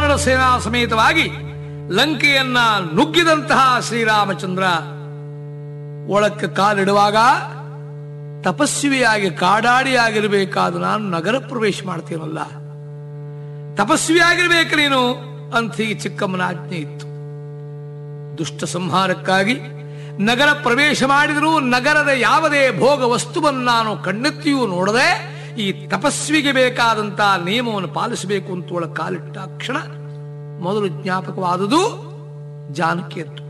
ವಾನರ ಸೇನಾ ಸಮೇತವಾಗಿ ಲಂಕೆಯನ್ನ ನುಗ್ಗಿದಂತಹ ಶ್ರೀರಾಮಚಂದ್ರ ಒಳಕ್ಕೆ ಕಾಲಿಡುವಾಗ ತಪಸ್ವಿಯಾಗಿ ಕಾಡಾಡಿಯಾಗಿರಬೇಕಾದ ನಾನು ನಗರ ಪ್ರವೇಶ ಮಾಡ್ತೀನಲ್ಲ ತಪಸ್ವಿಯಾಗಿರ್ಬೇಕು ನೀನು ಅಂತ ಹೀಗೆ ಚಿಕ್ಕಮ್ಮನ ಆಜ್ಞೆ ಇತ್ತು ದುಷ್ಟ ಸಂಹಾರಕ್ಕಾಗಿ ನಗರ ಪ್ರವೇಶ ಮಾಡಿದರೂ ನಗರದ ಯಾವುದೇ ಭೋಗ ವಸ್ತುವನ್ನು ನಾನು ಕಣ್ಣೆತ್ತಿಯೂ ನೋಡದೆ ಈ ತಪಸ್ವಿಗೆ ಬೇಕಾದಂತಹ ನಿಯಮವನ್ನು ಪಾಲಿಸಬೇಕು ಅಂತ ಒಳ ಕಾಲಿಟ್ಟ ಕ್ಷಣ ಮೊದಲು ಜ್ಞಾಪಕವಾದುದು ಜಾನಕಿಯದ್ದು